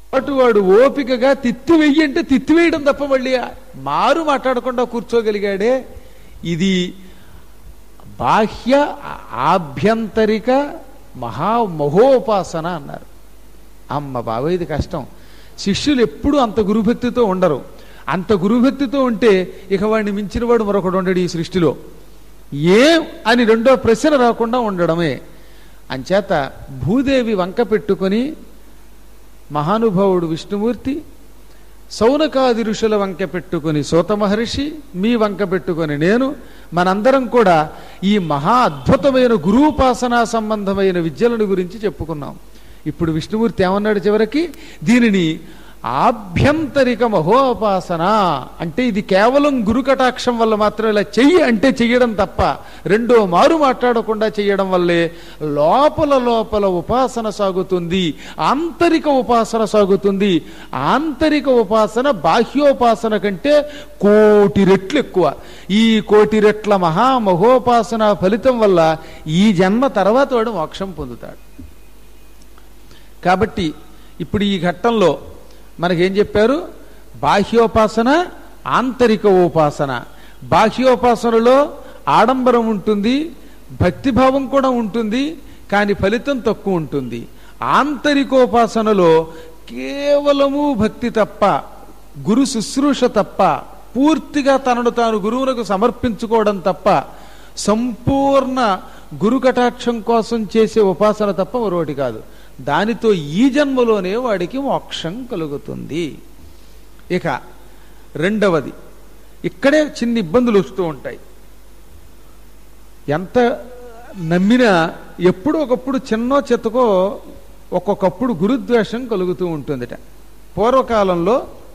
అటు వాడు ఓపికగా తిత్తి వెయ్యి అంటే తిత్తి వేయడం తప్ప మళ్ళీ మారు మాట్లాడకుండా కూర్చోగలిగాడే ఇది బాహ్య ఆభ్యంతరిక మహా మహోపాసన అన్నారు అమ్మ బాబా ఇది కష్టం శిష్యులు ఎప్పుడూ అంత గురుభక్తితో ఉండరు అంత గురుభక్తితో ఉంటే ఇక వాడిని మించిన వాడు మరొకడు ఉండడు ఈ సృష్టిలో ఏం అని రెండో ప్రశ్న రాకుండా ఉండడమే అంచేత భూదేవి వంక పెట్టుకొని మహానుభావుడు విష్ణుమూర్తి సౌనకాది ఋషుల వంక పెట్టుకుని సూత మహర్షి మీ వంక పెట్టుకొని నేను మనందరం కూడా ఈ మహా అద్భుతమైన గురూపాసనా సంబంధమైన విద్యలను గురించి చెప్పుకున్నాం ఇప్పుడు విష్ణుమూర్తి ఏమన్నాడు చివరికి దీనిని ఆభ్యంతరిక మహోపాసన అంటే ఇది కేవలం గురు కటాక్షం వల్ల మాత్రం ఇలా చెయ్యి అంటే చెయ్యడం తప్ప రెండో మారు మాట్లాడకుండా చెయ్యడం వల్లే లోపల లోపల ఉపాసన సాగుతుంది ఆంతరిక ఉపాసన సాగుతుంది ఆంతరిక ఉపాసన బాహ్యోపాసన కంటే కోటి రెట్లు ఎక్కువ ఈ కోటి రెట్ల మహామహోపాసన ఫలితం వల్ల ఈ జన్మ తర్వాత వాడు మోక్షం పొందుతాడు కాబట్టి ఇప్పుడు ఈ ఘట్టంలో మనకేం చెప్పారు బాహ్యోపాసన ఆంతరిక ఉపాసన బాహ్యోపాసనలో ఆడంబరం ఉంటుంది భక్తిభావం కూడా ఉంటుంది కానీ ఫలితం తక్కువ ఉంటుంది ఆంతరికోపాసనలో కేవలము భక్తి తప్ప గురు శుశ్రూష తప్ప పూర్తిగా తనను తాను గురువునకు సమర్పించుకోవడం తప్ప సంపూర్ణ గురు కటాక్షం కోసం చేసే ఉపాసన తప్ప మరొకటి కాదు దానితో ఈ జన్మలోనే వాడికి మోక్షం కలుగుతుంది ఇక రెండవది ఇక్కడే చిన్న ఇబ్బందులు వస్తూ ఉంటాయి ఎంత నమ్మినా ఎప్పుడో ఒకప్పుడు చిన్నో చెత్తకో ఒక్కొక్కప్పుడు గురుద్వేషం కలుగుతూ ఉంటుందిట పూర్వకాలంలో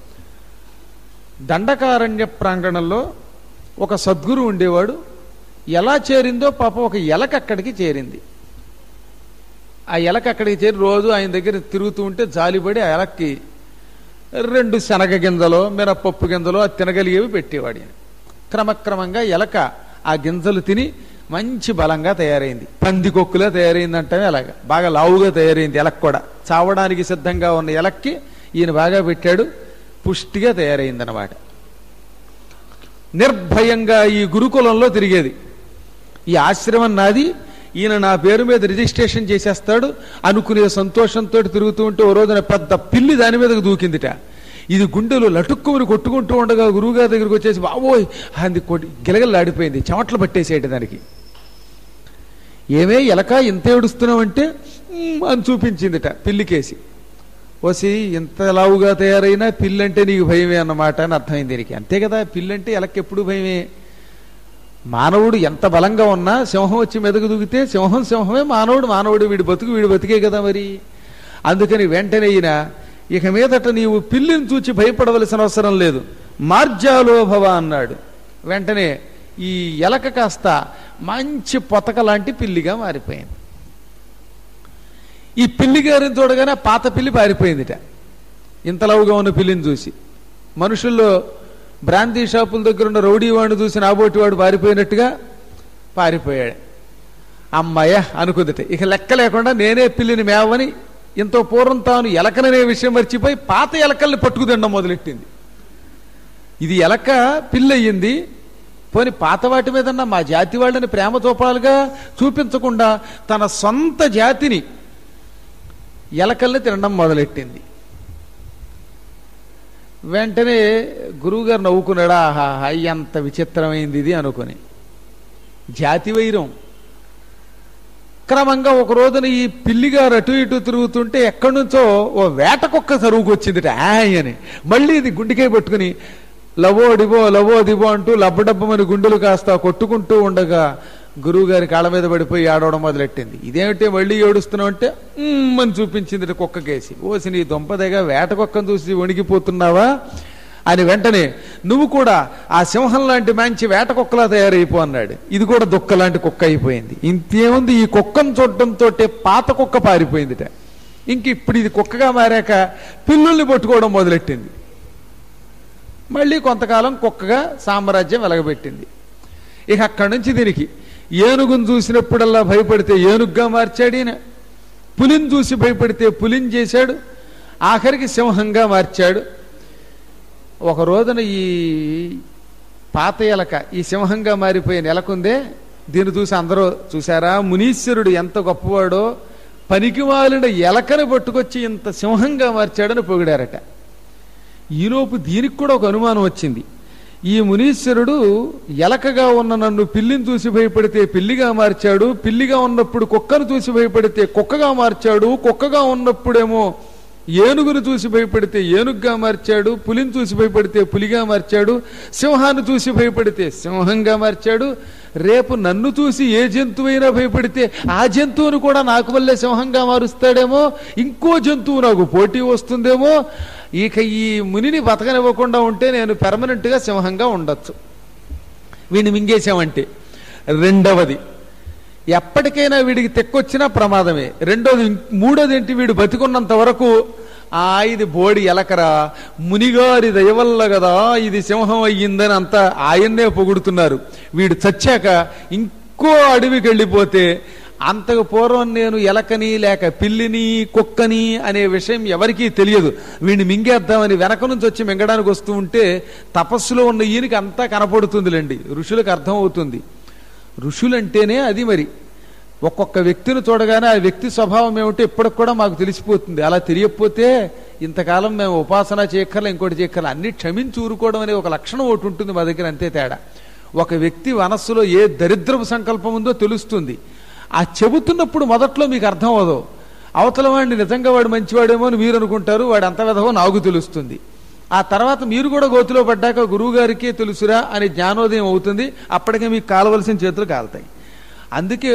దండకారణ్య ప్రాంగణంలో ఒక సద్గురు ఉండేవాడు ఎలా చేరిందో పాపం ఒక ఎలక అక్కడికి చేరింది ఆ ఎలక అక్కడికి చేరి రోజు ఆయన దగ్గర తిరుగుతూ ఉంటే జాలిపడి ఆ ఎలక్కి రెండు శనగ గింజలో మినపప్పు గింజలో అది తినగలిగేవి పెట్టేవాడు ఈయన. క్రమక్రమంగా ఎలక ఆ గింజలు తిని మంచి బలంగా తయారైంది పందికొక్కులా తయారైందంటే అలాగా బాగా లావుగా తయారైంది ఎలక్ కూడా చావడానికి సిద్ధంగా ఉన్న ఎలక్కి ఈయన బాగా పెట్టాడు పుష్టిగా తయారైందనమాట నిర్భయంగా ఈ గురుకులంలో తిరిగేది ఈ ఆశ్రమం నాది ఈయన నా పేరు మీద రిజిస్ట్రేషన్ చేసేస్తాడు అనుకునే సంతోషంతో తిరుగుతూ ఉంటే ఓ రోజున పెద్ద పిల్లి దాని మీదకు దూకిందిట ఇది గుండెలు లటుక్కుమని కొట్టుకుంటూ ఉండగా గురువుగారి దగ్గరికి వచ్చేసి బాబోయ్ అది కొట్టి గిలగలాడిపోయింది చెమట్లు పట్టేసేటి దానికి ఏమే ఎలక ఇంత ఏడుస్తున్నావంటే "ఉమ్" అని చూపించిందిట పిల్లికేసి ఓసి ఇంత లావుగా తయారైనా పిల్లంటే నీకు భయమే అన్నమాట అని అర్థమైంది దీనికి అంతే కదా పిల్లంటే ఎలక ఎప్పుడు భయమే మానవుడు ఎంత బలంగా ఉన్నా సింహం వచ్చి మెదకు దూకితే సింహం సింహమే మానవుడు మానవుడు వీడి బతుకు వీడి బతికే కదా మరి అందుకని వెంటనే ఈయన ఇక మీదట నీవు పిల్లిని చూచి భయపడవలసిన అవసరం లేదు మార్జాలోభవ అన్నాడు వెంటనే ఈ ఎలక కాస్త మంచి పొతక లాంటి పిల్లిగా మారిపోయింది ఈ పిల్లి గారిని చూడగానే పాత పిల్లి పారిపోయిందిట ఇంతలావుగా ఉన్న పిల్లిని చూసి మనుషుల్లో బ్రాందీ షాపుల దగ్గర ఉన్న రౌడీ వాడిని చూసి నాబోటి వాడు పారిపోయినట్టుగా పారిపోయాడు అమ్మాయ అనుకుందిట ఇక లెక్క లేకుండా నేనే పిల్లిని మేవని ఇంత పూర్వం తాను ఎలకననే విషయం మర్చిపోయి పాత ఎలకల్ని పట్టుకు తినడం మొదలెట్టింది ఇది ఎలక పిల్లయ్యింది పోని పాత వాటి మీద మా జాతి వాళ్ళని ప్రేమ చూపాలుగా చూపించకుండా తన సొంత జాతిని ఎలకల్ని తినడం మొదలెట్టింది వెంటనే గురువుగారు నవ్వుకున్నాడా ఆహా ఎంత విచిత్రమైంది ఇది అనుకుని జాతి వైరం క్రమంగా ఒక రోజున ఈ పిల్లిగారు అటు ఇటు తిరుగుతుంటే ఎక్కడి నుంచో ఓ వేట కుక్క సరువుకు వచ్చిందిట ఆయ్ అని మళ్ళీ ఇది గుండెకే పట్టుకుని లవో డిబో లవో దిబో అంటూ లబ్బడబ్బమని గుండెలు కాస్త కొట్టుకుంటూ ఉండగా గురువు గారి కాళ్ళ మీద పడిపోయి ఆడవడం మొదలెట్టింది ఇదేమిటి మళ్ళీ ఏడుస్తున్నావు అంటే "ఉమ్" అని చూపించింది కుక్క కేసి ఓసి నీ దొంపదగా వేట కుక్కను చూసి వణికిపోతున్నావా అని వెంటనే నువ్వు కూడా ఆ సింహం లాంటి మంచి వేట కుక్కలా తయారైపో అన్నాడు ఇది కూడా దుక్క లాంటి కుక్క అయిపోయింది ఇంతేముంది ఈ కుక్కను చూడటంతో పాత కుక్క పారిపోయిందిట ఇంక ఇప్పుడు ఇది కుక్కగా మారాక పిల్లుల్ని పట్టుకోవడం మొదలెట్టింది మళ్ళీ కొంతకాలం కుక్కగా సామ్రాజ్యం వెలగబెట్టింది ఇక అక్కడి నుంచి దీనికి ఏనుగును చూసినప్పుడల్లా భయపడితే ఏనుగ్గా మార్చాడు ఈయన పులిని చూసి భయపడితే పులిని చేశాడు ఆఖరికి సింహంగా మార్చాడు ఒక రోజున ఈ పాత ఎలక ఈ సింహంగా మారిపోయిన ఎలకుందే దీన్ని చూసి అందరూ చూసారా మునీశ్వరుడు ఎంత గొప్పవాడో పనికి మాలిన ఎలకని పట్టుకొచ్చి ఇంత సింహంగా మార్చాడని పొగిడారట ఈలోపు దీనికి కూడా ఒక అనుమానం వచ్చింది ఈ మునీశ్వరుడు ఎలకగా ఉన్న నన్ను పిల్లిని చూసి భయపడితే పిల్లిగా మార్చాడు పిల్లిగా ఉన్నప్పుడు కుక్కను చూసి భయపడితే కుక్కగా మార్చాడు కుక్కగా ఉన్నప్పుడేమో ఏనుగును చూసి భయపడితే ఏనుగ్గా మార్చాడు పులిని చూసి భయపడితే పులిగా మార్చాడు సింహాన్ని చూసి భయపడితే సింహంగా మార్చాడు రేపు నన్ను చూసి ఏ జంతువైనా భయపడితే ఆ జంతువును కూడా నాకు వల్లే సింహంగా మారుస్తాడేమో ఇంకో జంతువు నాకు పోటీ వస్తుందేమో ఇక ఈ మునిని బతకనివ్వకుండా ఉంటే నేను పెర్మనెంట్గా సింహంగా ఉండొచ్చు వీడిని మింగేశామంటే రెండవది ఎప్పటికైనా వీడికి తెక్కొచ్చినా ప్రమాదమే రెండోది ఇం- మూడోది ఏంటి వీడు బతికున్నంత వరకు ఆ ఇది బోడి ఎలకరా మునిగారి దయవల్ల కదా ఇది సింహం అయ్యిందని అంతా ఆయన్నే పొగుడుతున్నారు వీడు చచ్చాక ఇంకో అడవికి వెళ్ళిపోతే అంతకు పూర్వం నేను ఎలకని లేక పిల్లిని కుక్కని అనే విషయం ఎవరికీ తెలియదు వీడిని మింగేద్దామని వెనక నుంచి వచ్చి మింగడానికి వస్తూ ఉంటే తపస్సులో ఉన్న ఈయనకి అంతా కనపడుతుందిలేండి ఋషులకు అర్థం అవుతుంది ఋషులంటేనే అది మరి ఒక్కొక్క వ్యక్తిని చూడగానే ఆ వ్యక్తి స్వభావం ఏమిటో ఇప్పటికి కూడా మాకు తెలిసిపోతుంది అలా తెలియకపోతే ఇంతకాలం మేము ఉపాసన చేయక్కర్లా ఇంకోటి చేయక్కర్లా అన్ని క్షమించి ఊరుకోవడం అనే ఒక లక్షణం ఒకటి ఉంటుంది మా దగ్గర అంతే తేడా ఒక వ్యక్తి మనస్సులో ఏ దరిద్రపు సంకల్పం ఉందో తెలుస్తుంది ఆ చెబుతున్నప్పుడు మొదట్లో మీకు అర్థం అవ్వదు అవతల వాడిని నిజంగా వాడు మంచివాడేమో అని మీరు అనుకుంటారు వాడు అంత విధవో నాకు తెలుస్తుంది ఆ తర్వాత మీరు కూడా గోతిలో పడ్డాక గురువు గారికే తెలుసురా అని జ్ఞానోదయం అవుతుంది అప్పటికే మీకు కాలవలసిన చేతులు కాలుతాయి అందుకే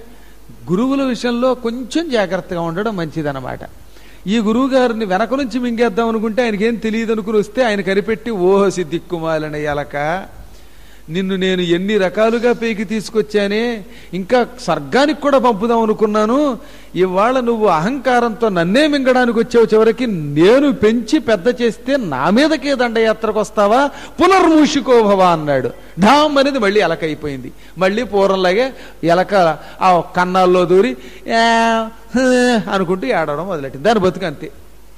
గురువుల విషయంలో కొంచెం జాగ్రత్తగా ఉండడం మంచిదన్నమాట ఈ గురువు గారిని వెనక నుంచి మింగేద్దాం అనుకుంటే ఆయనకేం తెలియదు అనుకుని వస్తే ఆయన కనిపెట్టి ఓహో సిద్దిక్కుమాలని ఎలక నిన్ను నేను ఎన్ని రకాలుగా పైకి తీసుకొచ్చానే ఇంకా స్వర్గానికి కూడా పంపుదాం అనుకున్నాను ఇవాళ నువ్వు అహంకారంతో నన్నే మింగడానికి వచ్చావు చివరికి నేను పెంచి పెద్ద చేస్తే నా మీదకే దండయాత్రకు వస్తావా పునర్మూషికోభవ అన్నాడు ఢామ్ అనేది మళ్ళీ ఎలక అయిపోయింది మళ్ళీ పూర్వంలాగే ఎలక ఆ కన్నాల్లో దూరి "ఆ, హ" అనుకుంటూ ఏడవడం మొదలెట్టింది దాని బతుకు అంతే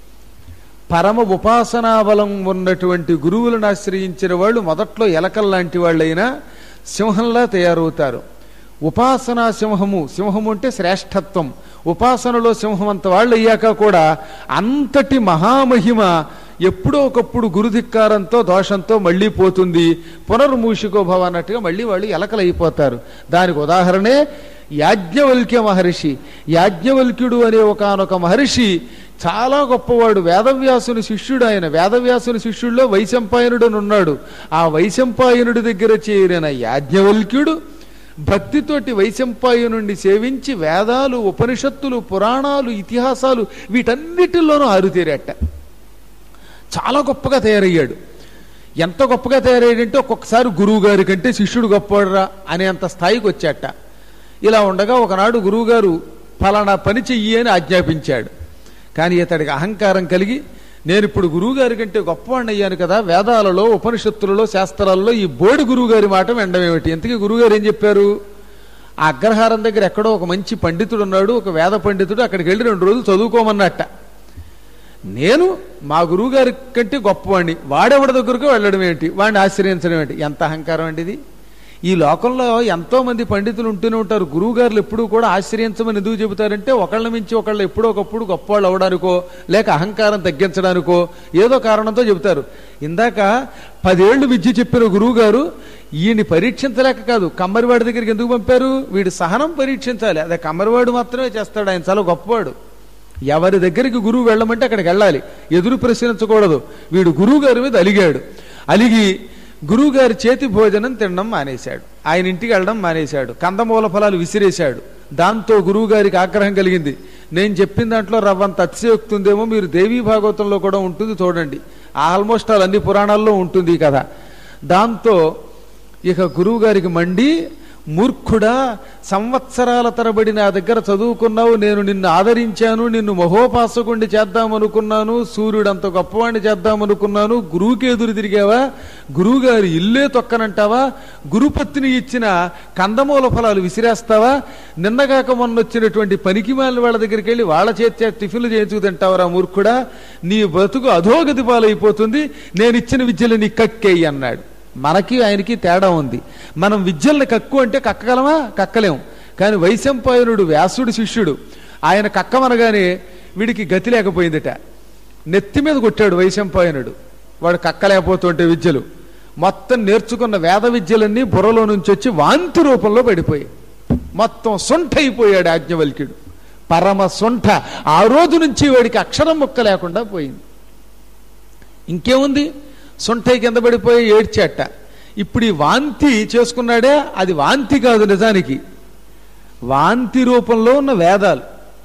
పరమ ఉపాసనా బలం ఉన్నటువంటి గురువులను ఆశ్రయించిన వాళ్ళు మొదట్లో ఎలకల్లాంటి వాళ్ళైనా సింహంలా తయారవుతారు ఉపాసనా సింహము సింహము అంటే శ్రేష్టత్వం ఉపాసనలో సింహం అంత వాళ్ళు అయ్యాక కూడా అంతటి మహామహిమ ఎప్పుడో ఒకప్పుడు గురుధిక్కారంతో దోషంతో మళ్ళీ పోతుంది పునర్మూషికో భవ అన్నట్టుగా మళ్ళీ వాళ్ళు ఎలకలైపోతారు దానికి ఉదాహరణే యాజ్ఞవల్క్య మహర్షి యాజ్ఞవల్క్యుడు అనే ఒకనొక మహర్షి చాలా గొప్పవాడు వేదవ్యాసుని శిష్యుడు ఆయన వేదవ్యాసుని శిష్యుల్లో వైశంపాయనుడు అని ఉన్నాడు ఆ వైశంపాయనుడి దగ్గర చేరిన యాజ్ఞవల్క్యుడు భక్తితోటి వైశంపాయనుండి సేవించి వేదాలు ఉపనిషత్తులు పురాణాలు ఇతిహాసాలు వీటన్నిటిలోనూ ఆరుతేరట చాలా గొప్పగా తయారయ్యాడు ఎంత గొప్పగా తయారయ్యాడంటే ఒక్కొక్కసారి గురువు గారి కంటే శిష్యుడు గొప్పవాడురా అనేంత స్థాయికి వచ్చాట ఇలా ఉండగా ఒకనాడు గురువుగారు ఫలానా పని చెయ్యి అని ఆజ్ఞాపించాడు కానీ ఇతడికి అహంకారం కలిగి నేను ఇప్పుడు గురువుగారి కంటే గొప్పవాడిని అయ్యాను కదా వేదాలలో ఉపనిషత్తులలో శాస్త్రాలలో ఈ బోడి గురువుగారి మాట వెండమేమిటి ఇంతకీ గురువుగారు ఏం చెప్పారు ఆ అగ్రహారం దగ్గర ఎక్కడో ఒక మంచి పండితుడు ఉన్నాడు ఒక వేద పండితుడు అక్కడికి వెళ్ళి రెండు రోజులు చదువుకోమన్నట్ట నేను మా గురువు గారి కంటే గొప్పవాడిని వాడెవడి దగ్గరకు వెళ్ళడం ఏంటి వాడిని ఆశ్రయించడం ఏంటి ఎంత అహంకారం అండి ఇది ఈ లోకంలో ఎంతో మంది పండితులు ఉంటూనే ఉంటారు గురువు గారులు ఎప్పుడూ కూడా ఆశ్రయించమని ఎందుకు చెబుతారంటే ఒకళ్ళ మించి ఒకళ్ళు ఎప్పుడో ఒకప్పుడు గొప్పవాళ్ళు అవడానికో లేక అహంకారం తగ్గించడానికో ఏదో కారణంతో చెబుతారు ఇందాక పదేళ్లు విద్య చెప్పిన గురువు గారు ఈయన్ని పరీక్షించలేక కాదు కమ్మరివాడి దగ్గరికి ఎందుకు పంపారు వీడి సహనం పరీక్షించాలి అదే కమ్మరివాడు మాత్రమే చేస్తాడు ఆయన చాలా గొప్పవాడు ఎవరి దగ్గరికి గురువు వెళ్ళమంటే అక్కడికి వెళ్ళాలి ఎదురు ప్రశ్నించకూడదు వీడు గురువు గారి మీద అలిగాడు అలిగి గురువు గారి చేతి భోజనం తినడం మానేశాడు ఆయన ఇంటికి వెళ్ళడం మానేశాడు కందమూల ఫలాలు విసిరేశాడు దాంతో గురువు గారికి ఆగ్రహం కలిగింది నేను చెప్పిన దాంట్లో రవ్వంత అతిశయోక్తి ఉందేమో మీరు దేవీ భాగవతంలో కూడా ఉంటుంది చూడండి ఆల్మోస్ట్ ఆల్ అన్ని పురాణాల్లో ఉంటుంది ఈ కథ దాంతో ఇక గురువు గారికి మండి మూర్ఖుడా సంవత్సరాల తరబడి నా దగ్గర చదువుకున్నావు నేను నిన్ను ఆదరించాను నిన్ను మహోపాసకుణ్ణి చేద్దామనుకున్నాను సూర్యుడు అంత గొప్పవాణ్ణి చేద్దామనుకున్నాను గురువుకి ఎదురు తిరిగావా గురువు గారి ఇల్లే తొక్కనంటావా గురుపత్ని ఇచ్చిన కందమూల ఫలాలు విసిరేస్తావా నిన్నగాక మొన్న వచ్చినటువంటి పనికి మాలిన వాళ్ళ దగ్గరికి వెళ్ళి వాళ్ళ చేతి టిఫిన్లు చేయించుకు తింటావరా మూర్ఖుడా నీ బతుకు అధోగతి పాలైపోతుంది నేను ఇచ్చిన విద్యలు నీ కక్కేయి అన్నాడు మనకి ఆయనకి తేడా ఉంది మనం విద్యల్ని కక్కు అంటే కక్కగలమా కక్కలేం కానీ వైశంపాయనుడు వ్యాసుడు శిష్యుడు ఆయన కక్కమనగానే వీడికి గతి లేకపోయిందిట నెత్తి మీద కొట్టాడు వైశంపాయనుడు వాడు కక్కలేకపోతుంటే విద్యలు మొత్తం నేర్చుకున్న వేద విద్యలన్నీ బుర్రలో నుంచి వచ్చి వాంతి రూపంలో పడిపోయాయి మొత్తం సొంఠ అయిపోయాడు ఆజ్ఞవల్క్యుడు పరమ సొంఠ ఆ రోజు నుంచి వాడికి అక్షరం ముక్క లేకుండా పోయింది ఇంకేముంది సొంఠై కింద పడిపోయి ఏడ్చేట ఇప్పుడు ఈ వాంతి చేసుకున్నాడే అది వాంతి కాదు నిజానికి వాంతి రూపంలో ఉన్న వేదాలు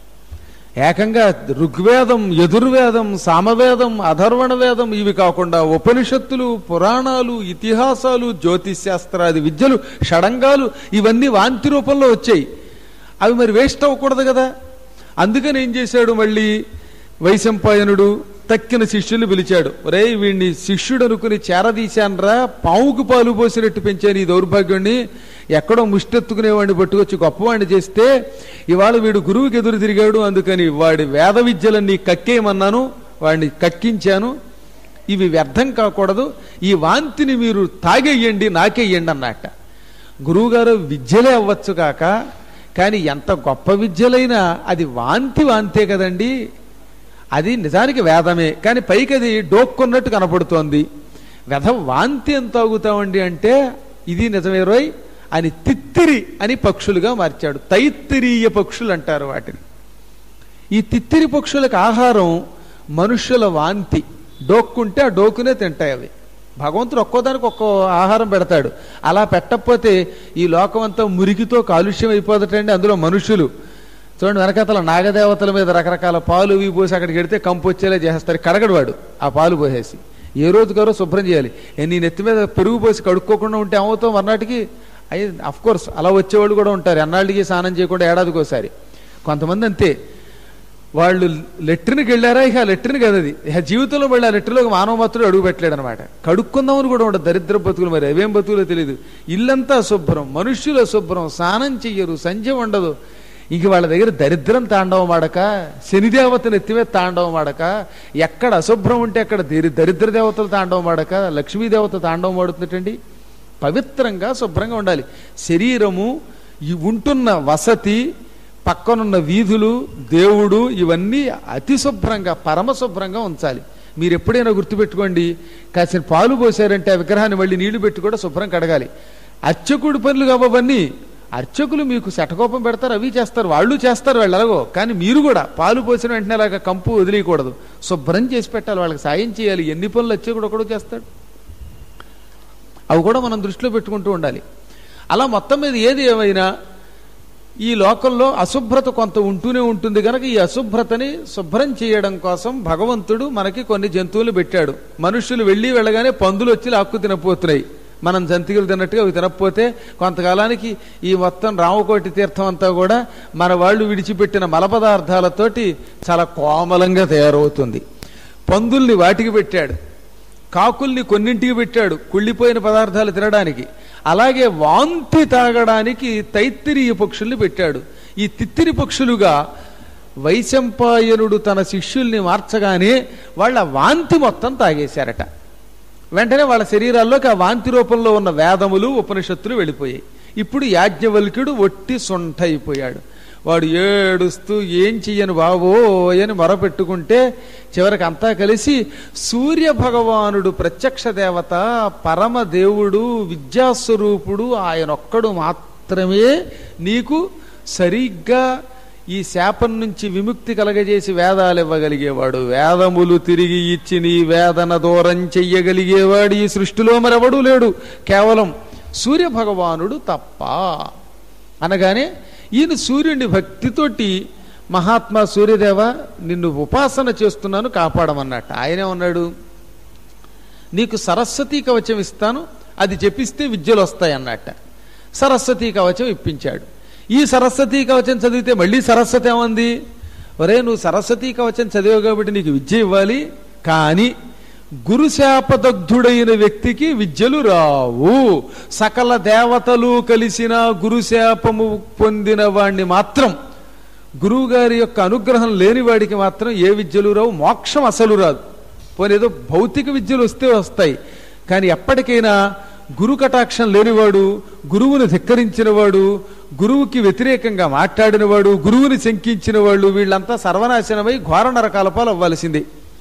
ఏకంగా ఋగ్వేదం యజుర్వేదం సామవేదం అధర్వణ వేదం ఇవి కాకుండా ఉపనిషత్తులు పురాణాలు ఇతిహాసాలు జ్యోతిశాస్త్రాది విద్యలు షడంగాలు ఇవన్నీ వాంతి రూపంలో వచ్చాయి అవి మరి వేస్ట్ అవ్వకూడదు కదా అందుకని ఏం చేశాడు మళ్ళీ వైశంపాయనుడు తక్కిన శిష్యుల్ని పిలిచాడు ఒరే వీడిని శిష్యుడు అనుకుని చేరదీశాన్రా పావుకు పాలు పోసినట్టు పెంచాను ఈ దౌర్భాగ్యుణ్ణి ఎక్కడో ముష్టెత్తుకునేవాడిని పట్టుకొచ్చి గొప్పవాడిని చేస్తే ఇవాళ వీడు గురువుకి ఎదురు తిరిగాడు అందుకని వాడి వేద విద్యలన్నీ కక్కేయమన్నాను వాడిని కక్కించాను ఇవి వ్యర్థం కాకూడదు ఈ వాంతిని మీరు తాగేయండి నాకేయండి అన్నట్ట గురువుగారు విద్యలే అవ్వచ్చు కాక కానీ ఎంత గొప్ప విద్యలైనా అది వాంతి వాంతే కదండి అది నిజానికి వేదమే కానీ పైకి అది డోక్కున్నట్టు కనపడుతోంది వెధ వాంతి ఎంత తాగుతామండి అంటే ఇది నిజమే రోయ్ అని తిత్తిరి అని పక్షులుగా మార్చాడు తైత్తిరీయ పక్షులు అంటారు వాటిని ఈ తిత్తిరి పక్షులకు ఆహారం మనుష్యుల వాంతి డోక్కుంటే ఆ డోకునే తింటాయి అవి భగవంతుడు ఒక్కోదానికి ఒక్కో ఆహారం పెడతాడు అలా పెట్టకపోతే ఈ లోకం అంతా మురికితో కాలుష్యం అయిపోదటండి అందులో మనుషులు చూడండి వెనకతల నాగదేవతల మీద రకరకాల పాలు ఇవి పోసి అక్కడికి వెడితే కంపు వచ్చేలా చేస్తారు కడగడు వాడు ఆ పాలు పోసేసి ఏ రోజుగారో శుభ్రం చేయాలి ఏ నీ నెత్తి మీద పెరుగు పోసి కడుక్కోకుండా ఉంటే ఏమవుతావు మర్నాటికి అయ్యి అఫ్ కోర్స్ అలా వచ్చేవాళ్ళు కూడా ఉంటారు ఎన్నాళ్ళకి స్నానం చేయకుండా ఏడాదికి ఒకసారి కొంతమంది అంతే వాళ్ళు లెట్రిన్కి వెళ్ళారా ఇక లెట్రిన్ కదా అది ఇక జీవితంలో మళ్ళీ ఆ లెట్రిలోకి మానవ మాత్రుడు అడుగు పెట్టలేడు అనమాట కడుక్కుందామని కూడా ఉండదు దరిద్ర బతుకులు మరి అవేం బతుకులో తెలియదు ఇల్లంతా శుభ్రం మనుష్యుల శుభ్రం స్నానం చెయ్యరు సంధ్య ఉండదు ఇంక వాళ్ళ దగ్గర దరిద్రం తాండవం ఆడక శనిదేవతను ఎత్తివే తాండవం ఆడక ఎక్కడ అశుభ్రం ఉంటే అక్కడ దరి- దరిద్ర దేవతలు తాండవం ఆడక లక్ష్మీదేవత తాండవం ఆడుతున్నట్టండి పవిత్రంగా శుభ్రంగా ఉండాలి శరీరము ఈ ఉంటున్న వసతి పక్కనున్న వీధులు దేవుడు ఇవన్నీ అతి శుభ్రంగా పరమ శుభ్రంగా ఉంచాలి మీరు ఎప్పుడైనా గుర్తుపెట్టుకోండి కాసిన పాలు పోసారంటే ఆ విగ్రహాన్ని మళ్ళీ నీళ్లు పెట్టి కూడా శుభ్రం కడగాలి అర్చకుడి పనులు కావన్నీ అర్చకులు మీకు శటకోపం పెడతారు అవి చేస్తారు వాళ్ళు చేస్తారు వాళ్ళు ఎలాగో కానీ మీరు కూడా పాలు పోసిన వెంటనే అలాగా కంపు వదిలేయకూడదు శుభ్రం చేసి పెట్టాలి వాళ్ళకి సాయం చేయాలి ఎన్ని పనులు అర్చకుడు ఒకడు చేస్తాడు అవి కూడా మనం దృష్టిలో పెట్టుకుంటూ ఉండాలి అలా మొత్తం మీద ఏది ఏమైనా ఈ లోకంలో అశుభ్రత కొంత ఉంటూనే ఉంటుంది కనుక ఈ అశుభ్రతని శుభ్రం చేయడం కోసం భగవంతుడు మనకి కొన్ని జంతువులు పెట్టాడు మనుషులు వెళ్ళి వెళ్ళగానే పందులు వచ్చి లాక్కు తినపోతున్నాయి మనం జంతికలు తిన్నట్టుగా అవి తినకపోతే కొంతకాలానికి ఈ మొత్తం రామకోటి తీర్థం అంతా కూడా మన వాళ్ళు విడిచిపెట్టిన మల పదార్థాలతోటి చాలా కోమలంగా తయారవుతుంది పందుల్ని వాటికి పెట్టాడు కాకుల్ని కొన్నింటికి పెట్టాడు కుళ్ళిపోయిన పదార్థాలు తినడానికి అలాగే వాంతి తాగడానికి తైత్తిరీయ పక్షుల్ని పెట్టాడు ఈ తిత్తిరి పక్షులుగా వైశంపాయనుడు తన శిష్యుల్ని మార్చగానే వాళ్ళ వాంతి మొత్తం తాగేశారట వెంటనే వాళ్ళ శరీరాల్లోకి ఆ వాంతి రూపంలో ఉన్న వేదములు ఉపనిషత్తులు వెళ్ళిపోయాయి ఇప్పుడు యాజ్ఞవల్క్యుడు ఒట్టి సొంట అయిపోయాడు వాడు ఏడుస్తూ ఏం చెయ్యను బావో అని మొరపెట్టుకుంటే చివరికి అంతా కలిసి సూర్య భగవానుడు ప్రత్యక్ష దేవత పరమ దేవుడు విద్యాస్వరూపుడు ఆయనొక్కడు మాత్రమే నీకు సరిగ్గా ఈ శాపం నుంచి విముక్తి కలగజేసి వేదాలు ఇవ్వగలిగేవాడు వేదములు తిరిగి ఇచ్చి నీ వేదన దూరం చెయ్యగలిగేవాడు ఈ సృష్టిలో మరెవడూ లేడు కేవలం సూర్య భగవానుడు తప్ప అనగానే ఈయన సూర్యుని భక్తితోటి మహాత్మా సూర్యదేవ నిన్ను ఉపాసన చేస్తున్నాను కాపాడమన్నట్ట ఆయనే ఉన్నాడు నీకు సరస్వతీ కవచం ఇస్తాను అది చెప్పిస్తే విద్యలు వస్తాయి అన్నట్ట సరస్వతీ కవచం ఇప్పించాడు ఈ సరస్వతీ కవచం చదివితే మళ్ళీ సరస్వతి ఏమంది ఒరే నువ్వు సరస్వతీ కవచం చదివావు కాబట్టి నీకు విద్య ఇవ్వాలి కానీ గురుశాపదగ్ధుడైన వ్యక్తికి విద్యలు రావు సకల దేవతలు కలిసిన గురుశాపము పొందిన వాణ్ణి మాత్రం గురువుగారి యొక్క అనుగ్రహం లేని వాడికి మాత్రం ఏ విద్యలు రావు మోక్షం అసలు రాదు పోనీ ఏదో భౌతిక విద్యలు వస్తే వస్తాయి కానీ ఎప్పటికైనా గురు కటాక్షం లేనివాడు గురువుని ధిక్కరించినవాడు గురువుకి వ్యతిరేకంగా మాట్లాడినవాడు గురువుని శంకించిన వాళ్ళు వీళ్ళంతా సర్వనాశనమై ఘోర నరకాలపాలు అవ్వాల్సిందే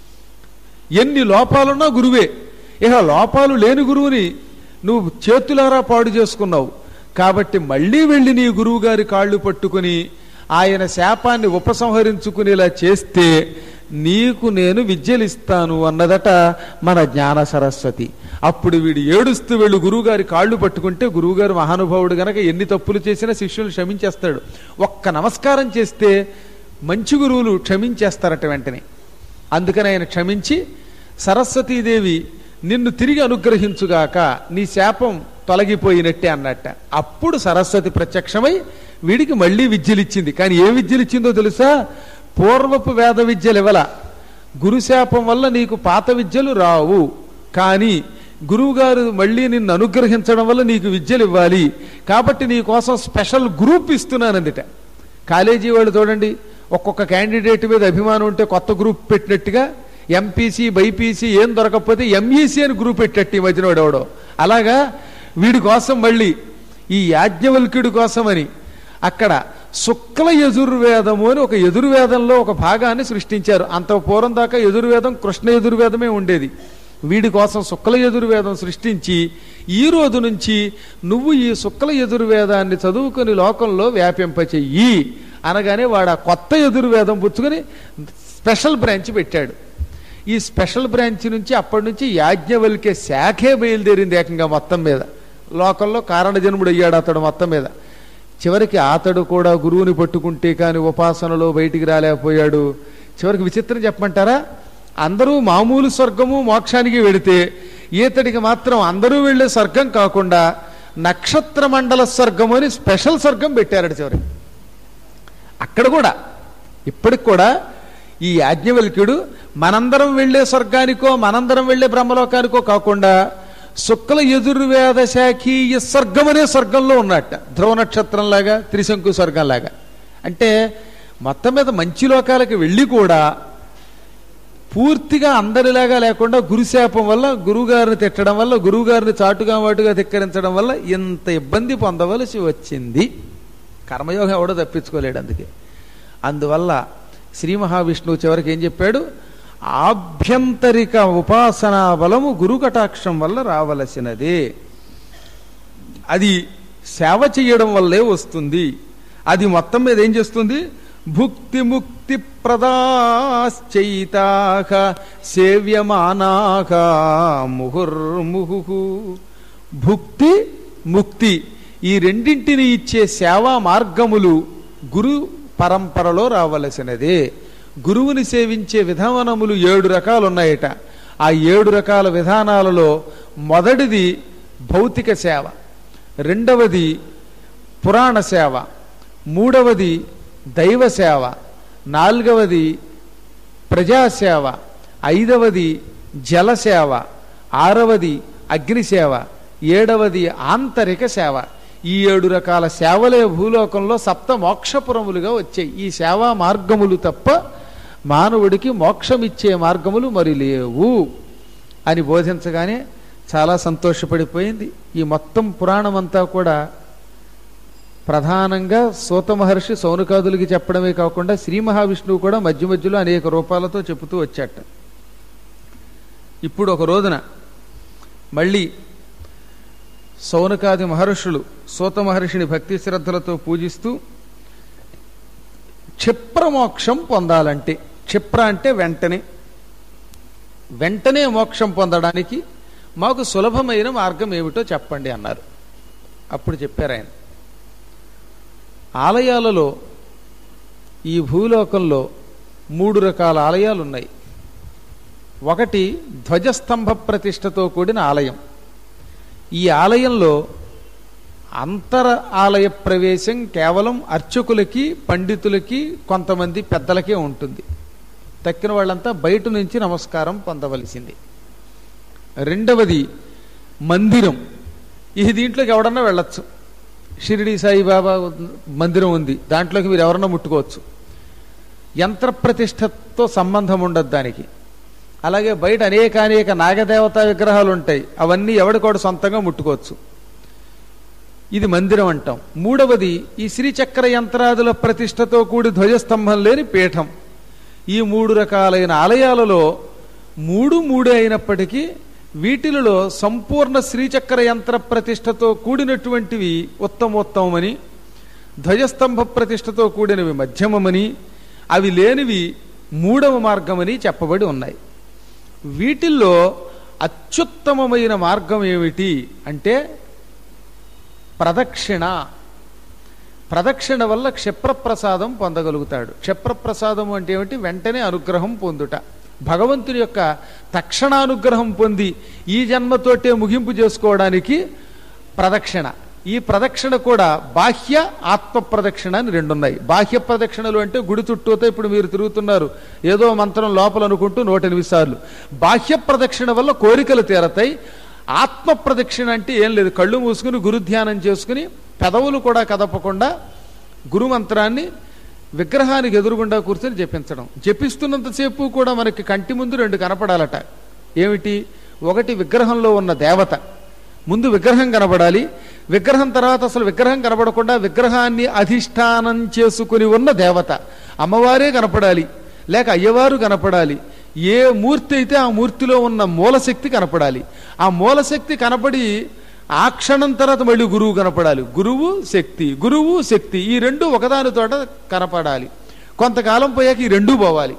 ఎన్ని లోపాలున్నా గురువే ఇక లోపాలు లేని గురువుని నువ్వు చేతులారా పాడు చేసుకున్నావు కాబట్టి మళ్ళీ వెళ్ళి నీ గురువు గారి కాళ్ళు పట్టుకుని ఆయన శాపాన్ని ఉపసంహరించుకునేలా చేస్తే నీకు నేను విద్యలిస్తాను అన్నదట మన జ్ఞాన సరస్వతి అప్పుడు వీడు ఏడుస్తూ వెళ్ళి గురువుగారి కాళ్ళు పట్టుకుంటే గురువుగారు మహానుభావుడు గనక ఎన్ని తప్పులు చేసినా శిష్యులు క్షమించేస్తాడు ఒక్క నమస్కారం చేస్తే మంచి గురువులు క్షమించేస్తారట వెంటనే అందుకని ఆయన క్షమించి సరస్వతీదేవి నిన్ను తిరిగి అనుగ్రహించుగాక నీ శాపం తొలగిపోయినట్టే అన్నట్ట అప్పుడు సరస్వతి ప్రత్యక్షమై వీడికి మళ్ళీ విద్యలిచ్చింది కానీ ఏ విద్యలిచ్చిందో తెలుసా పూర్వపు వేద విద్యలు ఇవ్వల గురుశాపం వల్ల నీకు పాత విద్యలు రావు కానీ గురువుగారు మళ్ళీ నిన్ను అనుగ్రహించడం వల్ల నీకు విద్యలు ఇవ్వాలి కాబట్టి నీ కోసం స్పెషల్ గ్రూప్ ఇస్తున్నానందిట కాలేజీ వాళ్ళు చూడండి ఒక్కొక్క క్యాండిడేట్ మీద అభిమానం ఉంటే కొత్త గ్రూప్ పెట్టినట్టుగా ఎంపీసీ బైపీసీ ఏం దొరకకపోతే ఎంఈసీ అని గ్రూప్ పెట్టట్టు ఈ మధ్యన వాడెవడో అలాగా వీడి కోసం మళ్ళీ ఈ యాజ్ఞవల్క్యుడి కోసమని అక్కడ శుక్ల యజుర్వేదము అని ఒక యజుర్వేదంలో ఒక భాగాన్ని సృష్టించారు అంత పూర్వం దాకా యజుర్వేదం కృష్ణ యజుర్వేదమే ఉండేది వీడి కోసం శుక్ల యజుర్వేదం సృష్టించి ఈ రోజు నుంచి నువ్వు ఈ శుక్ల యజుర్వేదాన్ని చదువుకుని లోకంలో వ్యాపింపచెయ్యి అనగానే వాడు ఆ కొత్త యజుర్వేదం పుచ్చుకొని స్పెషల్ బ్రాంచ్ పెట్టాడు ఈ స్పెషల్ బ్రాంచ్ నుంచి అప్పటి నుంచి యాజ్ఞవల్కే శాఖే బయలుదేరింది ఏకంగా మొత్తం మీద లోకంలో కారణ జన్ముడు అయ్యాడు అతడు మొత్తం మీద చివరికి అతడు కూడా గురువుని పట్టుకుంటే కానీ ఉపాసనలో బయటికి రాలేకపోయాడు చివరికి విచిత్రం చెప్పమంటారా అందరూ మామూలు స్వర్గము మోక్షానికి వెళితే ఈతడికి మాత్రం అందరూ వెళ్ళే స్వర్గం కాకుండా నక్షత్ర మండల స్వర్గం అని స్పెషల్ స్వర్గం పెట్టారట చివరికి అక్కడ కూడా ఇప్పటికి కూడా ఈ యాజ్ఞవల్క్యుడు మనందరం వెళ్ళే స్వర్గానికో మనందరం వెళ్ళే బ్రహ్మలోకానికో కాకుండా శుక్ల యజుర్వేద శాఖీయ స్వర్గం అనే స్వర్గంలో ఉన్నట్ట ధ్రువ నక్షత్రంలాగా త్రిశంకు స్వర్గంలాగా అంటే మొత్తం మీద మంచి లోకాలకు వెళ్ళి కూడా పూర్తిగా అందరిలాగా లేకుండా గురుశాపం వల్ల గురువుగారిని తిట్టడం వల్ల గురువుగారిని చాటుగా వాటుగా ధిక్కరించడం వల్ల ఇంత ఇబ్బంది పొందవలసి వచ్చింది కర్మయోగం ఎవడో తప్పించుకోలేడు అందుకే అందువల్ల శ్రీ మహావిష్ణువు చివరికి ఏం చెప్పాడు ఆభ్యంతరిక ఉపాసనా బలము గురు కటాక్షం వల్ల రావలసినదే అది సేవ చేయడం వల్లే వస్తుంది అది మొత్తం మీద ఏం చేస్తుంది భుక్తి ముక్తి ప్రదాశ్చైతాక సేవ్యమానాక ముహుర్ముహు భుక్తి ముక్తి ఈ రెండింటిని ఇచ్చే సేవా మార్గములు గురు పరంపరలో రావలసినదే గురువుని సేవించే విధానములు ఏడు రకాలు ఉన్నాయట ఆ ఏడు రకాల విధానాలలో మొదటిది భౌతిక సేవ రెండవది పురాణ సేవ మూడవది దైవ సేవ నాలుగవది ప్రజాసేవ ఐదవది జలసేవ ఆరవది అగ్నిసేవ ఏడవది ఆంతరిక సేవ ఈ ఏడు రకాల సేవలే భూలోకంలో సప్త మోక్షపురములుగా వచ్చాయి ఈ సేవా మార్గములు తప్ప మానవుడికి మోక్షమిచ్చే మార్గములు మరి లేవు అని బోధించగానే చాలా సంతోషపడిపోయింది ఈ మొత్తం పురాణం అంతా కూడా ప్రధానంగా సూత మహర్షి సౌనకాదులకి చెప్పడమే కాకుండా శ్రీ మహావిష్ణువు కూడా మధ్య మధ్యలో అనేక రూపాలతో చెబుతూ వచ్చాట ఇప్పుడు ఒక రోజున మళ్ళీ సౌనకాది మహర్షులు సూత మహర్షిని భక్తి శ్రద్ధలతో పూజిస్తూ క్షిప్రమోక్షం పొందాలంటే క్షిప్ర అంటే వెంటనే వెంటనే మోక్షం పొందడానికి మాకు సులభమైన మార్గం ఏమిటో చెప్పండి అన్నారు అప్పుడు చెప్పారు ఆయన ఆలయాలలో ఈ భూలోకంలో మూడు రకాల ఆలయాలు ఉన్నాయి ఒకటి ధ్వజస్తంభ ప్రతిష్టతో కూడిన ఆలయం ఈ ఆలయంలో అంతర ఆలయ ప్రవేశం కేవలం అర్చకులకి పండితులకి కొంతమంది పెద్దలకే ఉంటుంది తక్కిన వాళ్ళంతా బయట నుంచి నమస్కారం పొందవలసింది రెండవది మందిరం ఈ దీంట్లోకి ఎవడన్నా వెళ్ళొచ్చు షిరిడి సాయిబాబా మందిరం ఉంది దాంట్లోకి మీరు ఎవరన్నా ముట్టుకోవచ్చు యంత్ర ప్రతిష్టతో సంబంధం ఉండదు దానికి అలాగే బయట అనేక అనేక నాగదేవతా విగ్రహాలు ఉంటాయి అవన్నీ ఎవడికోడు సొంతంగా ముట్టుకోవచ్చు ఇది మందిరం అంటాం మూడవది ఈ శ్రీచక్ర యంత్రాదుల ప్రతిష్టతో కూడి ధ్వజస్తంభం లేని పీఠం ఈ మూడు రకాలైన ఆలయాలలో మూడు మూడే అయినప్పటికీ వీటిలలో సంపూర్ణ శ్రీచక్ర యంత్ర ప్రతిష్టతో కూడినటువంటివి ఉత్తమోత్తమని ధ్వజస్తంభ ప్రతిష్టతో కూడినవి మధ్యమమని అవి లేనివి మూడవ మార్గమని చెప్పబడి ఉన్నాయి వీటిల్లో అత్యుత్తమమైన మార్గం ఏమిటి అంటే ప్రదక్షిణ ప్రదక్షిణ వల్ల క్షిప్రప్రసాదం పొందగలుగుతాడు క్షిప్రప్రసాదం అంటే ఏమిటి వెంటనే అనుగ్రహం పొందుట భగవంతుని యొక్క తక్షణానుగ్రహం పొంది ఈ జన్మతోటే ముగింపు చేసుకోవడానికి ప్రదక్షిణ ఈ ప్రదక్షిణ కూడా బాహ్య ఆత్మ ప్రదక్షిణ అని రెండున్నాయి బాహ్య ప్రదక్షిణలు అంటే గుడి చుట్టూతో ఇప్పుడు మీరు తిరుగుతున్నారు ఏదో మంత్రం లోపల అనుకుంటూ నూట ఎనిమిది సార్లు బాహ్య ప్రదక్షిణ వల్ల కోరికలు తీరతాయి ఆత్మ ప్రదక్షిణ అంటే ఏం లేదు కళ్ళు మూసుకుని గురుధ్యానం చేసుకుని పెదవులు కూడా కదపకుండా గురుమంత్రాన్ని విగ్రహానికి ఎదురుగుండా కూర్చొని జపించడం జపిస్తున్నంతసేపు కూడా మనకి కంటి ముందు రెండు కనపడాలట ఏమిటి ఒకటి విగ్రహంలో ఉన్న దేవత ముందు విగ్రహం కనబడాలి విగ్రహం తర్వాత అసలు విగ్రహం కనబడకుండా విగ్రహాన్ని అధిష్టానం చేసుకుని ఉన్న దేవత అమ్మవారే కనపడాలి లేక అయ్యవారు కనపడాలి ఏ మూర్తి అయితే ఆ మూర్తిలో ఉన్న మూలశక్తి కనపడాలి ఆ మూలశక్తి కనపడి ఆ క్షణం తర్వాత మళ్ళీ గురువు కనపడాలి గురువు శక్తి గురువు శక్తి ఈ రెండు ఒకదాని తోట కనపడాలి కొంతకాలం పోయాక ఈ రెండూ పోవాలి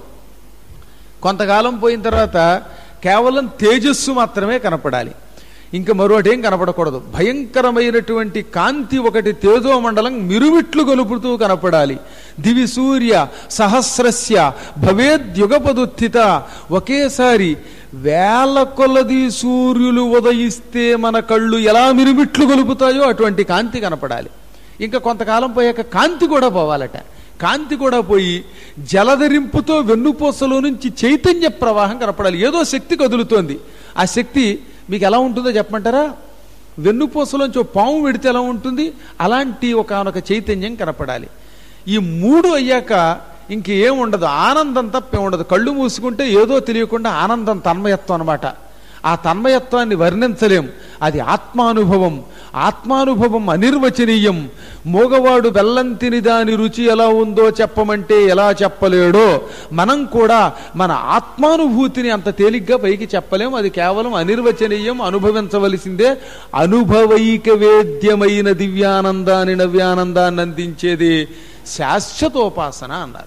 కొంతకాలం పోయిన తర్వాత కేవలం తేజస్సు మాత్రమే కనపడాలి ఇంకా మరొకటి ఏం కనపడకూడదు భయంకరమైనటువంటి కాంతి ఒకటి తేజోమండలం మిరుమిట్లు గొలుపుతూ కనపడాలి దివి సూర్య సహస్రస్య భవేద్యుగపదుత్థిత ఒకేసారి వేల కొలది సూర్యులు ఉదయిస్తే మన కళ్ళు ఎలా మిరుమిట్లు గొలుపుతాయో అటువంటి కాంతి కనపడాలి ఇంకా కొంతకాలం పోయాక కాంతి కూడా పోవాలట కాంతి కూడా పోయి జలధరింపుతో వెన్నుపూసలో నుంచి చైతన్య ప్రవాహం కనపడాలి ఏదో శక్తి కదులుతోంది ఆ శక్తి మీకు ఎలా ఉంటుందో చెప్పమంటారా వెన్నుపూసలోంచి ఓ పాము వెడితే ఎలా ఉంటుంది అలాంటి ఒకనొక చైతన్యం కనపడాలి ఈ మూడు అయ్యాక ఇంకేం ఉండదు ఆనందం తప్పే ఉండదు కళ్ళు మూసుకుంటే ఏదో తెలియకుండా ఆనందం తన్మయత్వం అనమాట ఆ తన్మయత్వాన్ని వర్ణించలేం అది ఆత్మానుభవం ఆత్మానుభవం అనిర్వచనీయం మూగవాడు బెల్లం తిని దాని రుచి ఎలా ఉందో చెప్పమంటే ఎలా చెప్పలేడో మనం కూడా మన ఆత్మానుభూతిని అంత తేలిగ్గా పైకి చెప్పలేం అది కేవలం అనిర్వచనీయం అనుభవించవలసిందే అనుభవైక వేద్యమైన దివ్యానందాన్ని నవ్యానందాన్ని అందించేది శాశ్వతోపాసన అన్నారు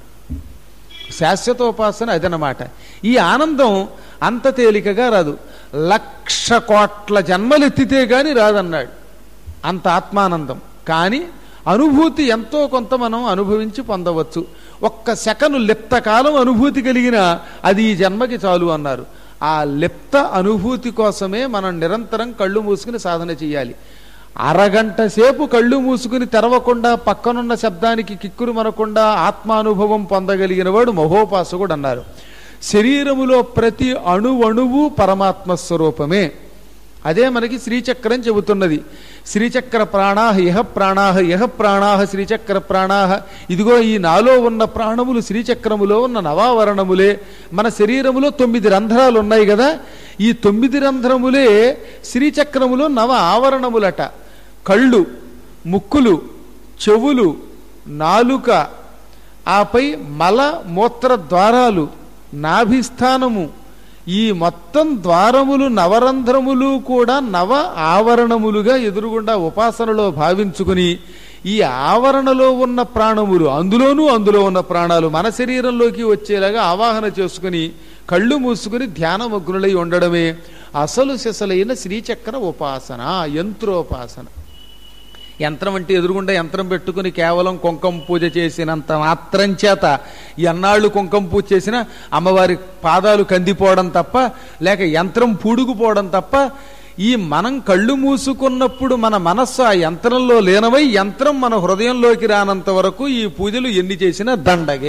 శాశ్వతోపాసన అదనమాట ఈ ఆనందం అంత తేలికగా రాదు లక్ష కోట్ల జన్మలెత్తితే గాని రాదన్నాడు అంత ఆత్మానందం కానీ అనుభూతి ఎంతో కొంత మనం అనుభవించి పొందవచ్చు ఒక్క సెకను లిప్త కాలం అనుభూతి కలిగిన అది ఈ జన్మకి చాలు అన్నారు ఆ లిప్త అనుభూతి కోసమే మనం నిరంతరం కళ్ళు మూసుకుని సాధన చేయాలి అరగంట సేపు కళ్ళు మూసుకుని తెరవకుండా పక్కనున్న శబ్దానికి కిక్కురు మనకుండా ఆత్మానుభవం పొందగలిగిన వాడు మహోపాసకుడు అన్నారు శరీరములో ప్రతి అణువణువు పరమాత్మ స్వరూపమే అదే మనకి శ్రీచక్రం చెబుతున్నది శ్రీచక్ర ప్రాణాహ ఇహ ప్రాణాహ ఇహ ప్రాణాహ శ్రీచక్ర ప్రాణాహ ఇదిగో ఈ నాలో ఉన్న ప్రాణములు శ్రీచక్రములో ఉన్న నవావరణములే మన శరీరములో తొమ్మిది రంధ్రాలు ఉన్నాయి కదా ఈ తొమ్మిది రంధ్రములే శ్రీచక్రములో నవ ఆవరణములట కళ్ళు ముక్కులు చెవులు నాలుక ఆపై మల మూత్ర ద్వారాలు నాభిస్థానము ఈ మొత్తం ద్వారములు నవరంధ్రములు కూడా నవ ఆవరణములుగా ఎదురుగుండా ఉపాసనలో భావించుకుని ఈ ఆవరణలో ఉన్న ప్రాణములు అందులోనూ అందులో ఉన్న ప్రాణాలు మన శరీరంలోకి వచ్చేలాగా ఆవాహన చేసుకుని కళ్ళు మూసుకుని ధ్యానమగ్నులై ఉండడమే అసలు సిసలైన శ్రీచక్ర ఉపాసన యంత్రోపాసన యంత్రం అంటే ఎదురుగుండా యంత్రం పెట్టుకుని కేవలం కుంకం పూజ చేసినంత మాత్రం చేత ఎన్నాళ్ళు కుంకం పూజ చేసినా అమ్మవారి పాదాలు కందిపోవడం తప్ప లేక యంత్రం పూడుకుపోవడం తప్ప ఈ మనం కళ్ళు మూసుకున్నప్పుడు మన మనస్సు ఆ యంత్రంలో లీనమై యంత్రం మన హృదయంలోకి రానంత వరకు ఈ పూజలు ఎన్ని చేసినా దండగే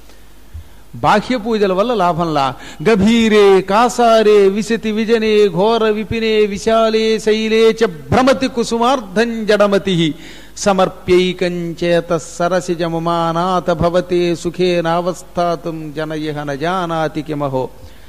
బాహ్య పూజల వల్ల లాభంలా గభీరే కాసారే విశతి విజనే ఘోర విపినే విశాలే శైలే చ భ్రమతి కుసుమార్ధం జడమతి సమర్ప్యైకం చేత సరసిజముమానాథ భవతే సుఖేనావస్థాతుం జనయహ నజానాతి కిమహో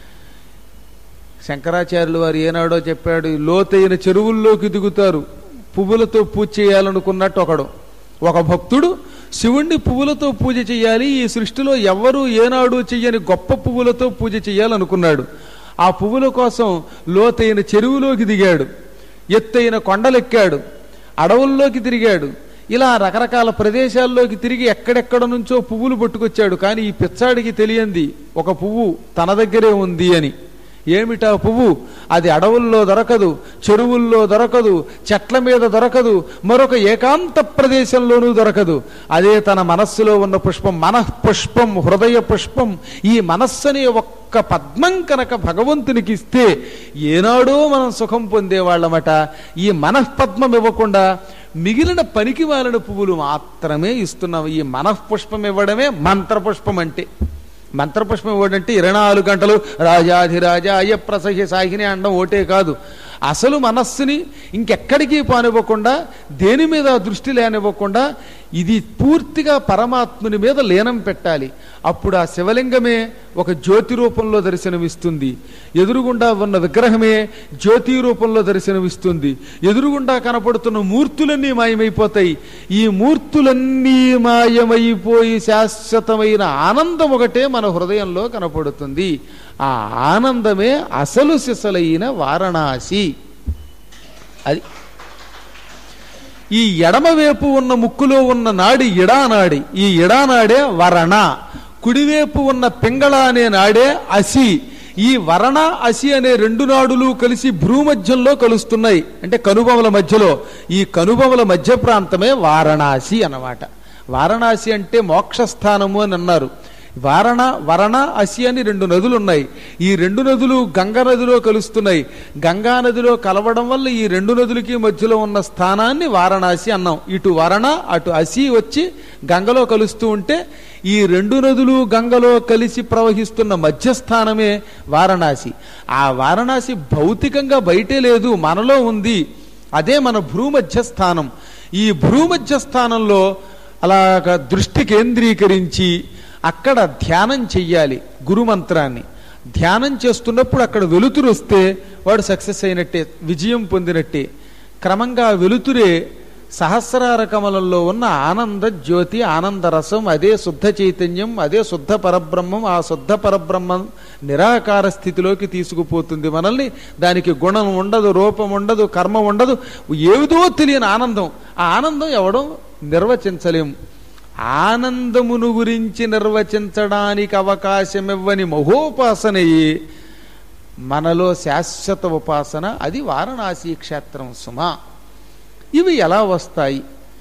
శంకరాచార్యులు వారు ఏనాడో చెప్పాడు లోతైన చెరువుల్లోకి దిగుతారు పువ్వులతో పూజ చేయాలనుకున్నట్టు ఒకడు ఒక భక్తుడు శివుణ్ణి పువ్వులతో పూజ చేయాలి ఈ సృష్టిలో ఎవ్వరూ ఏనాడు చెయ్యని గొప్ప పువ్వులతో పూజ చేయాలనుకున్నాడు ఆ పువ్వుల కోసం లోతైన చెరువులోకి దిగాడు ఎత్తైన కొండలెక్కాడు అడవుల్లోకి తిరిగాడు ఇలా రకరకాల ప్రదేశాల్లోకి తిరిగి ఎక్కడెక్కడ నుంచో పువ్వులు పట్టుకొచ్చాడు కానీ ఈ పిచ్చాడికి తెలియంది ఒక పువ్వు తన దగ్గరే ఉంది అని ఏమిటా పువ్వు అది అడవుల్లో దొరకదు చెరువుల్లో దొరకదు చెట్ల మీద దొరకదు మరొక ఏకాంత ప్రదేశంలోనూ దొరకదు అదే తన మనస్సులో ఉన్న పుష్పం మనః పుష్పం హృదయ పుష్పం ఈ మనస్సుని ఒక్క పద్మం కనుక భగవంతునికి ఇస్తే ఏనాడో మనం సుఖం పొందేవాళ్ళమట ఈ మనఃపద్మం ఇవ్వకుండా మిగిలిన పనికి మాలిన పువ్వులు మాత్రమే ఇస్తున్నాం ఈ మనఃపుష్పం ఇవ్వడమే మంత్రపుష్పం అంటే మంత్రపుష్పం ఇవ్వడంటే ఇరవై నాలుగు గంటలు రాజాధిరాజ అయ్యప్రసహ్య సాహిని అనడం ఓటే కాదు అసలు మనస్సుని ఇంకెక్కడికి పానివ్వకుండా దేని మీద దృష్టి లేనివ్వకుండా ఇది పూర్తిగా పరమాత్ముని మీద లీనం పెట్టాలి అప్పుడు ఆ శివలింగమే ఒక జ్యోతి రూపంలో దర్శనమిస్తుంది ఎదురుగుండా ఉన్న విగ్రహమే జ్యోతి రూపంలో దర్శనమిస్తుంది ఎదురుగుండా కనపడుతున్న మూర్తులన్నీ మాయమైపోతాయి ఈ మూర్తులన్నీ మాయమైపోయి శాశ్వతమైన ఆనందం ఒకటే మన హృదయంలో కనపడుతుంది ఆ ఆనందమే అసలు సిసలైన వారణాసి అది ఈ ఎడమవైపు ఉన్న ముక్కులో ఉన్న నాడి ఇడానాడి ఈ ఇడానాడే వరణ కుడివైపు ఉన్న పింగళ అనే నాడే అసి ఈ వరణ అసి అనే రెండు నాడులు కలిసి భ్రూమధ్యంలో కలుస్తున్నాయి అంటే కనుబొమల మధ్యలో ఈ కనుబొమల మధ్య ప్రాంతమే వారణాసి అన్నమాట వారణాసి అంటే మోక్షస్థానము అని అన్నారు వారణ వరణ అసి అని రెండు నదులు ఉన్నాయి ఈ రెండు నదులు గంగా నదిలో కలుస్తున్నాయి గంగా నదిలో కలవడం వల్ల ఈ రెండు నదులకి మధ్యలో ఉన్న స్థానాన్ని వారణాసి అన్నాం ఇటు వరణ అటు అసి వచ్చి గంగలో కలుస్తూ ఉంటే ఈ రెండు నదులు గంగలో కలిసి ప్రవహిస్తున్న మధ్యస్థానమే వారణాసి ఆ వారణాసి భౌతికంగా బయటే లేదు మనలో ఉంది అదే మన భ్రూమధ్య స్థానం ఈ భ్రూమధ్య స్థానంలో అలాగ దృష్టి కేంద్రీకరించి అక్కడ ధ్యానం చెయ్యాలి గురుమంత్రాన్ని ధ్యానం చేస్తున్నప్పుడు అక్కడ వెలుతురు వస్తే వాడు సక్సెస్ అయినట్టే విజయం పొందినట్టే క్రమంగా ఆ వెలుతురే సహస్రార కమలంలో ఉన్న ఆనంద జ్యోతి ఆనంద రసం అదే శుద్ధ చైతన్యం అదే శుద్ధ పరబ్రహ్మం ఆ శుద్ధ పరబ్రహ్మం నిరాకార స్థితిలోకి తీసుకుపోతుంది మనల్ని దానికి గుణం ఉండదు రూపం ఉండదు కర్మ ఉండదు ఏదో తెలియని ఆనందం ఆ ఆనందం ఎవడం నిర్వచించలేం ఆనందమును గురించి నిర్వచించడానికి అవకాశం ఇవ్వని మహోపాసనయే మనలో శాశ్వత ఉపాసన అది వారణాసి క్షేత్రం సుమా ఇవి ఎలా వస్తాయి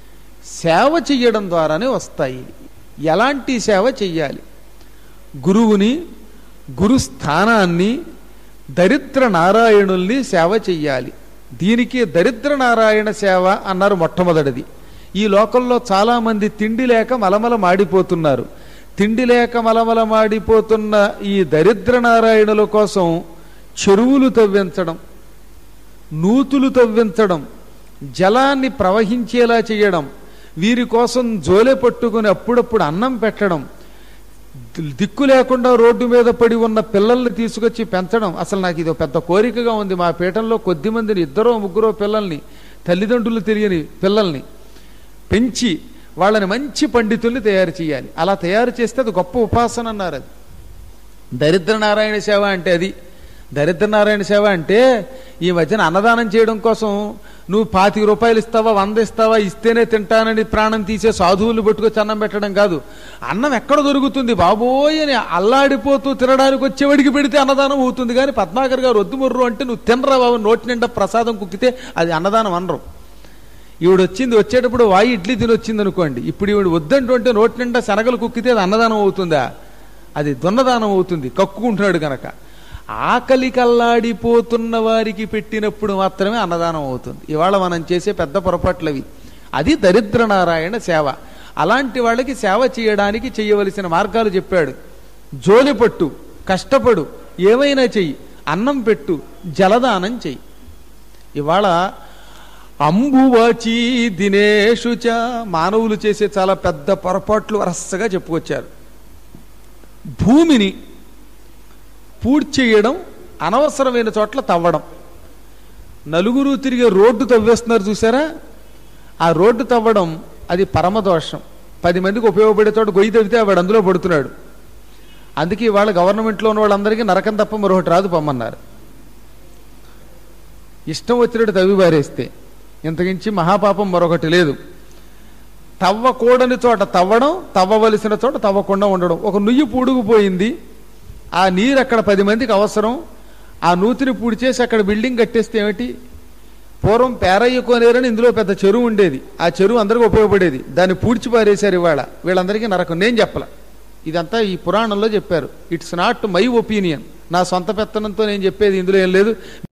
సేవ చెయ్యడం ద్వారానే వస్తాయి ఎలాంటి సేవ చెయ్యాలి గురువుని గురుస్థానాన్ని దరిద్ర నారాయణుల్ని సేవ చెయ్యాలి దీనికి దరిద్ర నారాయణ సేవ అన్నారు మొట్టమొదటిది ఈ లోకంలో చాలామంది తిండి లేక మలమల మాడిపోతున్నారు తిండి లేక మలమల మాడిపోతున్న ఈ దరిద్ర నారాయణుల కోసం చెరువులు తవ్వించడం నూతులు తవ్వించడం జలాన్ని ప్రవహించేలా చేయడం వీరి కోసం జోలె పట్టుకుని అప్పుడప్పుడు అన్నం పెట్టడం దిక్కు లేకుండా రోడ్డు మీద పడి ఉన్న పిల్లల్ని తీసుకొచ్చి పెంచడం అసలు నాకు ఇది పెద్ద కోరికగా ఉంది మా పీఠంలో కొద్ది మందిని ఇద్దరో ముగ్గురో పిల్లల్ని తల్లిదండ్రులు తెలియని పిల్లల్ని పెంచి వాళ్ళని మంచి పండితుల్ని తయారు చేయాలి అలా తయారు చేస్తే అది గొప్ప ఉపాసన అన్నారు అది దరిద్ర నారాయణ సేవ అంటే అది దరిద్ర నారాయణ సేవ అంటే ఈ మధ్యన అన్నదానం చేయడం కోసం నువ్వు పాతిక రూపాయలు ఇస్తావా వంద ఇస్తావా ఇస్తేనే తింటానని ప్రాణం తీసే సాధువులు పట్టుకొచ్చి అన్నం పెట్టడం కాదు అన్నం ఎక్కడ దొరుకుతుంది బాబోయ్ అని అల్లాడిపోతూ తినడానికి వచ్చేవాడికి పెడితే అన్నదానం అవుతుంది కానీ పద్మాకర్ గారు వద్దు ముర్రు అంటే నువ్వు తినరా బాబు నోటి నిండా ప్రసాదం కుక్కితే అది అన్నదానం అనరు ఈవిడ వచ్చింది వచ్చేటప్పుడు వాయి ఇడ్లీ తిని వచ్చింది అనుకోండి ఇప్పుడు ఈవిడ వద్దంటుంటే నోటి నిండా శనగలు కుక్కితే అది అన్నదానం అవుతుందా అది దున్నదానం అవుతుంది కక్కుకుంటున్నాడు గనక ఆకలి కల్లాడిపోతున్న వారికి పెట్టినప్పుడు మాత్రమే అన్నదానం అవుతుంది ఇవాళ మనం చేసే పెద్ద పొరపాట్లవి అది దరిద్ర నారాయణ సేవ అలాంటి వాళ్ళకి సేవ చేయడానికి చేయవలసిన మార్గాలు చెప్పాడు జోలి పట్టు కష్టపడు ఏమైనా చెయ్యి అన్నం పెట్టు జలదానం చెయ్యి ఇవాళ అంబువాచి దినేషుచ మానవులు చేసే చాలా పెద్ద పొరపాట్లు వరసగా చెప్పుకొచ్చారు భూమిని పూడ్చి చేయడం అనవసరమైన చోట్ల తవ్వడం నలుగురు తిరిగే రోడ్డు తవ్వేస్తున్నారు చూసారా ఆ రోడ్డు తవ్వడం అది పరమదోషం పది మందికి ఉపయోగపడే చోట గొయ్యి తవ్వితే వాడు అందులో పడుతున్నాడు అందుకే ఇవాళ గవర్నమెంట్లో ఉన్న వాళ్ళందరికీ నరకం తప్ప మరొకటి రాదు పొమ్మన్నారు ఇష్టం వచ్చినట్టు తవ్వి పారేస్తే ఇంతకించి మహాపాపం మరొకటి లేదు తవ్వకూడని చోట తవ్వడం తవ్వవలసిన చోట తవ్వకుండా ఉండడం ఒక నుయ్యి పూడుకుపోయింది ఆ నీరు అక్కడ పది మందికి అవసరం ఆ నూతిని పూడి చేసి అక్కడ బిల్డింగ్ కట్టేస్తే ఏమిటి పూర్వం పేరయ్య కోనేరని ఇందులో పెద్ద చెరువు ఉండేది ఆ చెరువు అందరికీ ఉపయోగపడేది దాన్ని పూడ్చి పారేశారు ఇవాళ వీళ్ళందరికీ నరకం నేను చెప్పల ఇదంతా ఈ పురాణంలో చెప్పారు ఇట్స్ నాట్ మై ఒపీనియన్ నా సొంత పెత్తనంతో నేను చెప్పేది ఇందులో ఏం లేదు